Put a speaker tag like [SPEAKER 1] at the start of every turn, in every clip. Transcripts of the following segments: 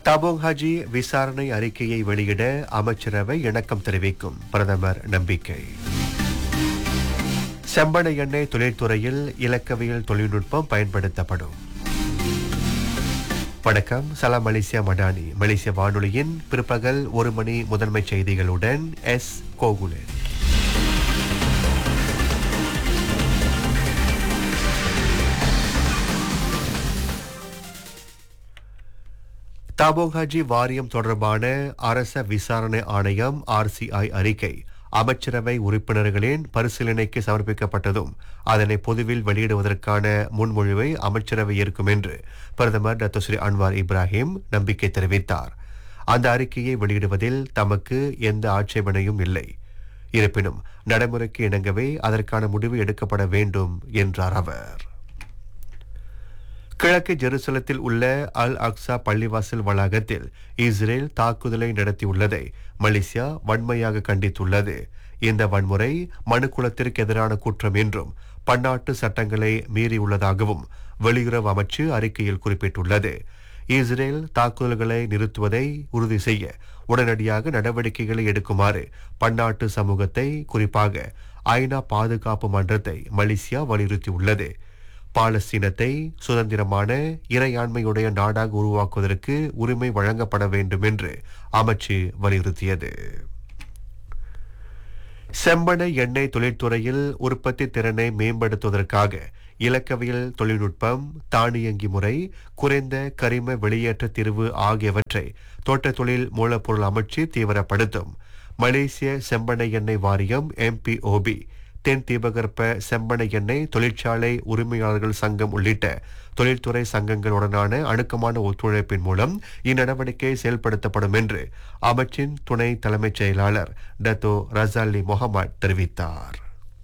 [SPEAKER 1] தபோங் ஹஜி விசாரணை அறிக்கையை வெளியிட அமைச்சரவை இணக்கம் தெரிவிக்கும் பிரதமர் நம்பிக்கை செம்பனை எண்ணெய் தொழில்துறையில் இலக்கவியல் தொழில்நுட்பம் பயன்படுத்தப்படும் வணக்கம் சலாம் மலேசியா மடானி மலேசிய வானொலியின் பிற்பகல் ஒரு மணி முதன்மை செய்திகளுடன் எஸ் கோகுலன் தாபோகாஜி வாரியம் தொடர்பான அரச விசாரணை ஆணையம் ஆர்சிஐ அறிக்கை அமைச்சரவை உறுப்பினர்களின் பரிசீலனைக்கு சமர்ப்பிக்கப்பட்டதும் அதனை பொதுவில் வெளியிடுவதற்கான முன்மொழிவை அமைச்சரவை ஏற்கும் என்று பிரதமர் டாக்டர் ஸ்ரீ அன்வார் இப்ராஹிம் நம்பிக்கை தெரிவித்தார் அந்த அறிக்கையை வெளியிடுவதில் தமக்கு எந்த ஆட்சேபனையும் இல்லை இருப்பினும் நடைமுறைக்கு இணங்கவே அதற்கான முடிவு எடுக்கப்பட வேண்டும் என்றார் அவர் கிழக்கு ஜெருசலத்தில் உள்ள அல் அக்ஸா பள்ளிவாசல் வளாகத்தில் இஸ்ரேல் தாக்குதலை நடத்தியுள்ளதை மலேசியா வன்மையாக கண்டித்துள்ளது இந்த வன்முறை மனுக்குலத்திற்கு எதிரான குற்றம் என்றும் பன்னாட்டு சட்டங்களை மீறியுள்ளதாகவும் வெளியுறவு அமைச்சு அறிக்கையில் குறிப்பிட்டுள்ளது இஸ்ரேல் தாக்குதல்களை நிறுத்துவதை உறுதி செய்ய உடனடியாக நடவடிக்கைகளை எடுக்குமாறு பன்னாட்டு சமூகத்தை குறிப்பாக ஐநா பாதுகாப்பு மன்றத்தை மலேசியா வலியுறுத்தியுள்ளது பாலஸ்தீனத்தை சுதந்திரமான இறையாண்மையுடைய நாடாக உருவாக்குவதற்கு உரிமை வழங்கப்பட வேண்டும் என்று அமைச்சு வலியுறுத்தியது செம்பனை எண்ணெய் தொழில்துறையில் உற்பத்தி திறனை மேம்படுத்துவதற்காக இலக்கவியல் தொழில்நுட்பம் தானியங்கி முறை குறைந்த கரிம வெளியேற்ற தீர்வு ஆகியவற்றை தோட்ட தொழில் மூலப்பொருள் அமைச்சு தீவிரப்படுத்தும் மலேசிய செம்பனை எண்ணெய் வாரியம் எம்பிஓபி தென் தீபகற்ப செம்பனை எண்ணெய் தொழிற்சாலை உரிமையாளர்கள் சங்கம் உள்ளிட்ட தொழில்துறை சங்கங்களுடனான அணுக்கமான ஒத்துழைப்பின் மூலம் இந்நடவடிக்கை செயல்படுத்தப்படும் என்று அமைச்சின் துணை தலைமைச் செயலாளர் டத்தோ ரசாலி முகமது தெரிவித்தார்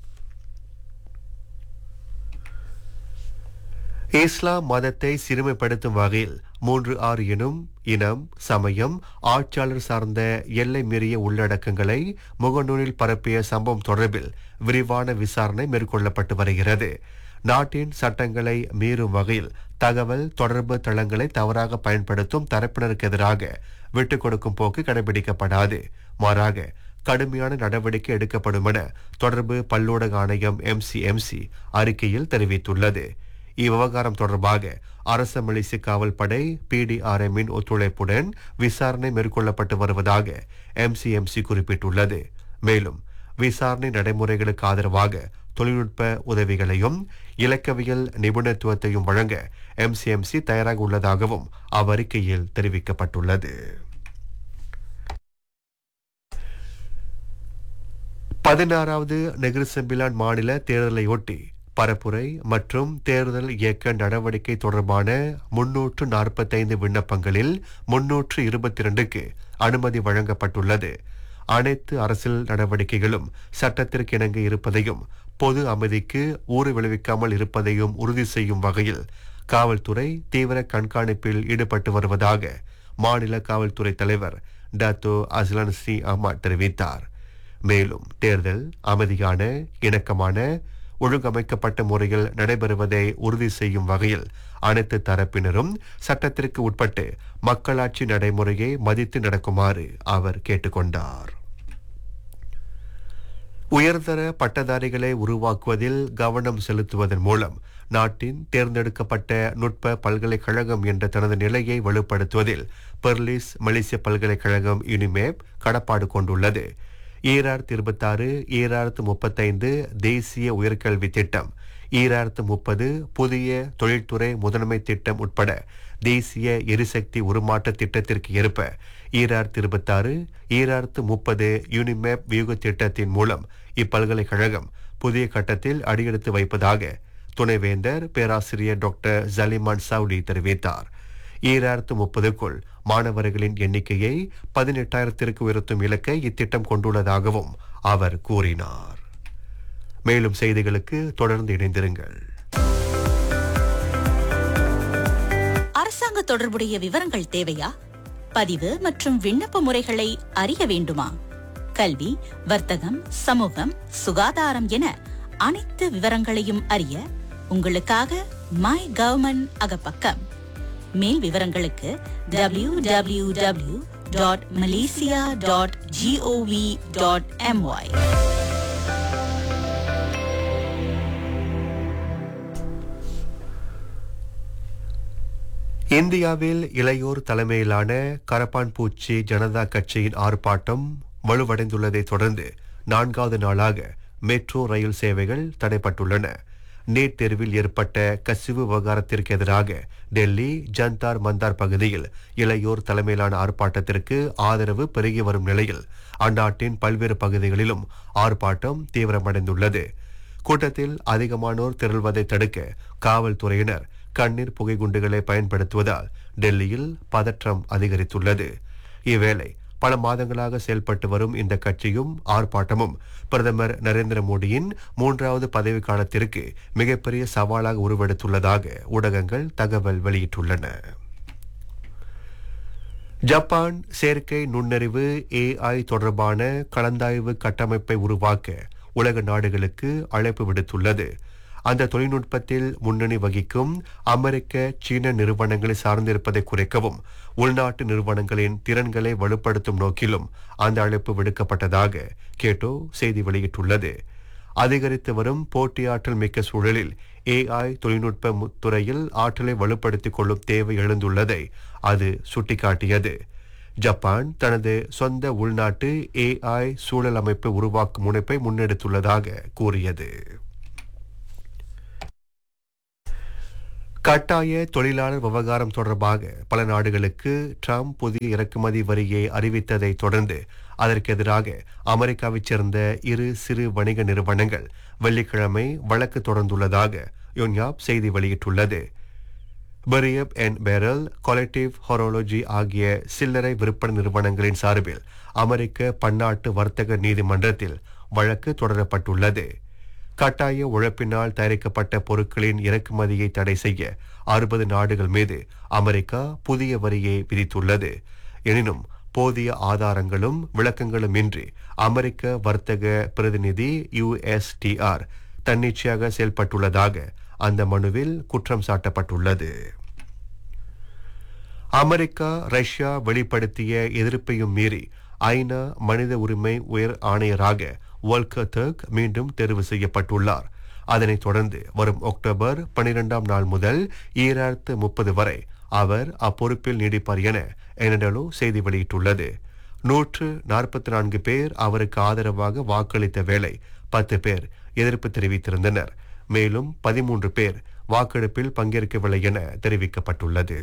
[SPEAKER 1] இஸ்லாம் மதத்தை சிறுமைப்படுத்தும் வகையில் மூன்று ஆறு எனும் இனம் சமயம் ஆட்சியாளர் சார்ந்த எல்லை மீறிய உள்ளடக்கங்களை முகநூலில் பரப்பிய சம்பவம் தொடர்பில் விரிவான விசாரணை மேற்கொள்ளப்பட்டு வருகிறது நாட்டின் சட்டங்களை மீறும் வகையில் தகவல் தொடர்பு தளங்களை தவறாக பயன்படுத்தும் தரப்பினருக்கு எதிராக விட்டுக் கொடுக்கும் போக்கு கடைபிடிக்கப்படாது மாறாக கடுமையான நடவடிக்கை எடுக்கப்படும் என தொடர்பு பல்லூடக ஆணையம் எம்சிஎம்சி அறிக்கையில் தெரிவித்துள்ளது இவ்விவகாரம் தொடர்பாக அரச மலேசிய காவல் படை பிடிஆர்எம்மின் ஒத்துழைப்புடன் விசாரணை மேற்கொள்ளப்பட்டு வருவதாக எம்சிஎம்சி குறிப்பிட்டுள்ளது மேலும் விசாரணை நடைமுறைகளுக்கு ஆதரவாக தொழில்நுட்ப உதவிகளையும் இலக்கவியல் நிபுணத்துவத்தையும் வழங்க எம்சிஎம்சி தயாராக உள்ளதாகவும் அவ்வறிக்கையில் தெரிவிக்கப்பட்டுள்ளது பதினாறாவது நெகிர் செம்பிலான் மாநில தேர்தலையொட்டி பரப்புரை மற்றும் தேர்தல் இயக்க நடவடிக்கை தொடர்பான முன்னூற்று நாற்பத்தைந்து விண்ணப்பங்களில் முன்னூற்று இருபத்தி இரண்டுக்கு அனுமதி வழங்கப்பட்டுள்ளது அனைத்து அரசியல் நடவடிக்கைகளும் சட்டத்திற்கு இணங்க இருப்பதையும் பொது அமைதிக்கு ஊறு விளைவிக்காமல் இருப்பதையும் உறுதி செய்யும் வகையில் காவல்துறை தீவிர கண்காணிப்பில் ஈடுபட்டு வருவதாக மாநில காவல்துறை தலைவர் டாத்தோ அஸ்லான் சி அஹ்மத் தெரிவித்தார் மேலும் தேர்தல் அமைதியான இணக்கமான ஒழுங்கமைக்கப்பட்ட முறையில் நடைபெறுவதை உறுதி செய்யும் வகையில் அனைத்து தரப்பினரும் சட்டத்திற்கு உட்பட்டு மக்களாட்சி நடைமுறையை மதித்து நடக்குமாறு அவர் கேட்டுக்கொண்டார் உயர்தர பட்டதாரிகளை உருவாக்குவதில் கவனம் செலுத்துவதன் மூலம் நாட்டின் தேர்ந்தெடுக்கப்பட்ட நுட்ப பல்கலைக்கழகம் என்ற தனது நிலையை வலுப்படுத்துவதில் பெர்லிஸ் மலேசிய பல்கலைக்கழகம் யுனிமேப் கடப்பாடு கொண்டுள்ளது ஈராயிரத்தி இருபத்தாறு ஈராயிரத்து முப்பத்தைந்து தேசிய உயர்கல்வி திட்டம் ஈராயிரத்து முப்பது புதிய தொழில்துறை முதன்மை திட்டம் உட்பட தேசிய எரிசக்தி உருமாற்ற திட்டத்திற்கு ஏற்ப ஈராயிரத்து இருபத்தாறு ஈராயிரத்து முப்பது யூனிமேப் வியூக திட்டத்தின் மூலம் இப்பல்கலைக்கழகம் புதிய கட்டத்தில் அடியெடுத்து வைப்பதாக துணைவேந்தர் பேராசிரியர் டாக்டர் ஜலிமான் சவுடி தெரிவித்தார் ஈராயிரத்து முப்பதுக்குள் மாணவர்களின் எண்ணிக்கையை பதினெட்டாயிரத்திற்கு உயர்த்தும் இலக்கை இத்திட்டம் கொண்டுள்ளதாகவும் அவர் கூறினார் மேலும் செய்திகளுக்கு தொடர்ந்து இணைந்திருங்கள்
[SPEAKER 2] அரசாங்க தொடர்புடைய விவரங்கள் தேவையா பதிவு மற்றும் விண்ணப்ப முறைகளை அறிய வேண்டுமா கல்வி வர்த்தகம் சமூகம் சுகாதாரம் என அனைத்து விவரங்களையும் அறிய உங்களுக்காக மை கவர்மெண்ட் அகப்பக்கம் மேல் விவரங்களுக்கு W W W dot Malaysia dot GOV dot MY
[SPEAKER 1] இந்தியாவில் இளையோர் தலைமையிலான கரப்பான்பூச்சி ஜனதா கட்சியின் ஆர்ப்பாட்டம் வலுவடைந்துள்ளதை தொடர்ந்து நான்காவது நாளாக மெட்ரோ ரயில் சேவைகள் தடைப்பட்டுள்ளன நீட் தேர்வில் ஏற்பட்ட கசிவு விவகாரத்திற்கு எதிராக டெல்லி ஜந்தார் மந்தார் பகுதியில் இளையோர் தலைமையிலான ஆர்ப்பாட்டத்திற்கு ஆதரவு பெருகி வரும் நிலையில் அந்நாட்டின் பல்வேறு பகுதிகளிலும் ஆர்ப்பாட்டம் தீவிரமடைந்துள்ளது கூட்டத்தில் அதிகமானோர் திரள்வதை தடுக்க காவல்துறையினர் கண்ணீர் புகை குண்டுகளை பயன்படுத்துவதால் டெல்லியில் பதற்றம் அதிகரித்துள்ளது இவ்வேளை பல மாதங்களாக செயல்பட்டு வரும் இந்த கட்சியும் ஆர்ப்பாட்டமும் பிரதமர் நரேந்திர மோடியின் மூன்றாவது பதவி காலத்திற்கு மிகப்பெரிய சவாலாக உருவெடுத்துள்ளதாக ஊடகங்கள் தகவல் வெளியிட்டுள்ளன ஜப்பான் செயற்கை நுண்ணறிவு ஏஐ தொடர்பான கலந்தாய்வு கட்டமைப்பை உருவாக்க உலக நாடுகளுக்கு அழைப்பு விடுத்துள்ளது அந்த தொழில்நுட்பத்தில் முன்னணி வகிக்கும் அமெரிக்க சீன நிறுவனங்களை சார்ந்திருப்பதை குறைக்கவும் உள்நாட்டு நிறுவனங்களின் திறன்களை வலுப்படுத்தும் நோக்கிலும் அந்த அழைப்பு விடுக்கப்பட்டதாக கேட்டோ செய்தி வெளியிட்டுள்ளது அதிகரித்து வரும் போட்டியாற்றல் மிக்க சூழலில் ஏஐ தொழில்நுட்ப மு- துறையில் ஆற்றலை வலுப்படுத்திக் கொள்ளும் தேவை எழுந்துள்ளதை அது சுட்டிக்காட்டியது ஜப்பான் தனது சொந்த உள்நாட்டு ஏஐ சூழல் அமைப்பை உருவாக்கும் முனைப்பை முன்னெடுத்துள்ளதாக கூறியது கட்டாய தொழிலாளர் விவகாரம் தொடர்பாக பல நாடுகளுக்கு ட்ரம்ப் புதிய இறக்குமதி வரியை அறிவித்ததை தொடர்ந்து அதற்கு எதிராக அமெரிக்காவைச் சேர்ந்த இரு சிறு வணிக நிறுவனங்கள் வெள்ளிக்கிழமை வழக்கு தொடர்ந்துள்ளதாக யுன்யாப் செய்தி வெளியிட்டுள்ளது பெரியப் அண்ட் பெரல் கொலெக்டிவ் ஹொரோலஜி ஆகிய சில்லறை விற்பனை நிறுவனங்களின் சார்பில் அமெரிக்க பன்னாட்டு வர்த்தக நீதிமன்றத்தில் வழக்கு தொடரப்பட்டுள்ளது கட்டாய உழைப்பினால் தயாரிக்கப்பட்ட பொருட்களின் இறக்குமதியை தடை செய்ய அறுபது நாடுகள் மீது அமெரிக்கா புதிய வரியை விதித்துள்ளது எனினும் போதிய ஆதாரங்களும் விளக்கங்களும் இன்றி அமெரிக்க வர்த்தக பிரதிநிதி யுஎஸ்டிஆர் தன்னிச்சையாக செயல்பட்டுள்ளதாக அந்த மனுவில் குற்றம் சாட்டப்பட்டுள்ளது அமெரிக்கா ரஷ்யா வெளிப்படுத்திய எதிர்ப்பையும் மீறி ஐநா மனித உரிமை உயர் ஆணையராக வல்கர் தர்க் மீண்டும் தேர்வு செய்யப்பட்டுள்ளார் அதனைத் தொடர்ந்து வரும் அக்டோபர் பனிரெண்டாம் நாள் முதல் ஈராயிரத்து முப்பது வரை அவர் அப்பொறுப்பில் நீடிப்பார் என எனடலோ செய்தி வெளியிட்டுள்ளது நூற்று நாற்பத்தி நான்கு பேர் அவருக்கு ஆதரவாக வாக்களித்த வேளை பத்து பேர் எதிர்ப்பு தெரிவித்திருந்தனர் மேலும் பதிமூன்று பேர் வாக்கெடுப்பில் பங்கேற்கவில்லை என தெரிவிக்கப்பட்டுள்ளது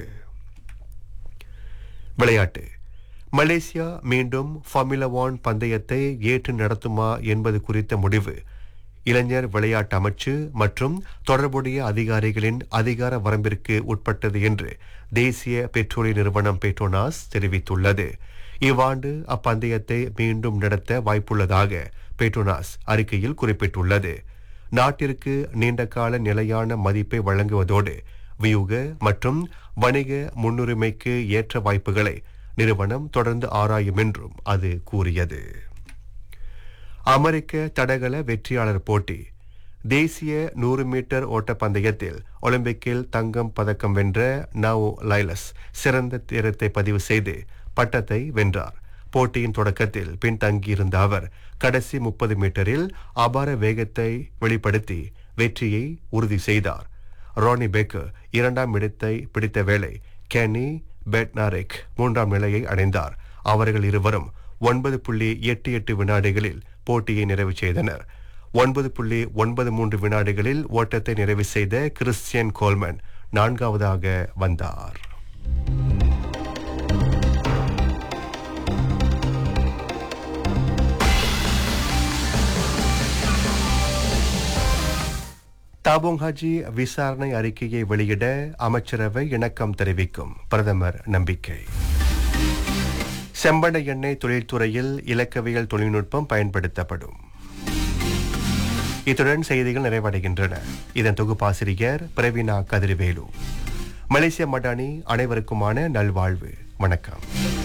[SPEAKER 1] விளையாட்டு மலேசியா மீண்டும் ஃபார்முலா ஒன் பந்தயத்தை ஏற்று நடத்துமா என்பது குறித்த முடிவு இளைஞர் விளையாட்டு அமைச்சு மற்றும் தொடர்புடைய அதிகாரிகளின் அதிகார வரம்பிற்கு உட்பட்டது என்று தேசிய பெட்ரோலிய நிறுவனம் பெட்ரோனாஸ் தெரிவித்துள்ளது இவ்வாண்டு அப்பந்தயத்தை மீண்டும் நடத்த வாய்ப்புள்ளதாக பெட்ரோனாஸ் அறிக்கையில் குறிப்பிட்டுள்ளது நாட்டிற்கு நீண்டகால நிலையான மதிப்பை வழங்குவதோடு வியூக மற்றும் வணிக முன்னுரிமைக்கு ஏற்ற வாய்ப்புகளை நிறுவனம் தொடர்ந்து ஆராயும் என்றும் அது கூறியது அமெரிக்க தடகள வெற்றியாளர் போட்டி தேசிய நூறு மீட்டர் ஓட்டப்பந்தயத்தில் ஒலிம்பிக்கில் தங்கம் பதக்கம் வென்ற நவ் லைலஸ் சிறந்த தீரத்தை பதிவு செய்து பட்டத்தை வென்றார் போட்டியின் தொடக்கத்தில் பின்தங்கியிருந்த அவர் கடைசி முப்பது மீட்டரில் அபார வேகத்தை வெளிப்படுத்தி வெற்றியை உறுதி செய்தார் ரானி பேக்கர் இரண்டாம் இடத்தை பிடித்த வேளை கேனி பெட்னாரிக் மூன்றாம் நிலையை அடைந்தார் அவர்கள் இருவரும் ஒன்பது புள்ளி எட்டு எட்டு வினாடிகளில் போட்டியை நிறைவு செய்தனர் ஒன்பது புள்ளி ஒன்பது மூன்று வினாடிகளில் ஓட்டத்தை நிறைவு செய்த கிறிஸ்டியன் கோல்மன் நான்காவதாக வந்தார் தாபோங் ஹாஜி விசாரணை அறிக்கையை வெளியிட அமைச்சரவை இணக்கம் தெரிவிக்கும் பிரதமர் நம்பிக்கை செம்பட எண்ணெய் தொழில்துறையில் இலக்கவியல் தொழில்நுட்பம் பயன்படுத்தப்படும் இத்துடன் செய்திகள் நிறைவடைகின்றன இதன் தொகுப்பாசிரியர் பிரவீனா கதிர்வேலு மலேசிய மடானி அனைவருக்குமான நல்வாழ்வு வணக்கம்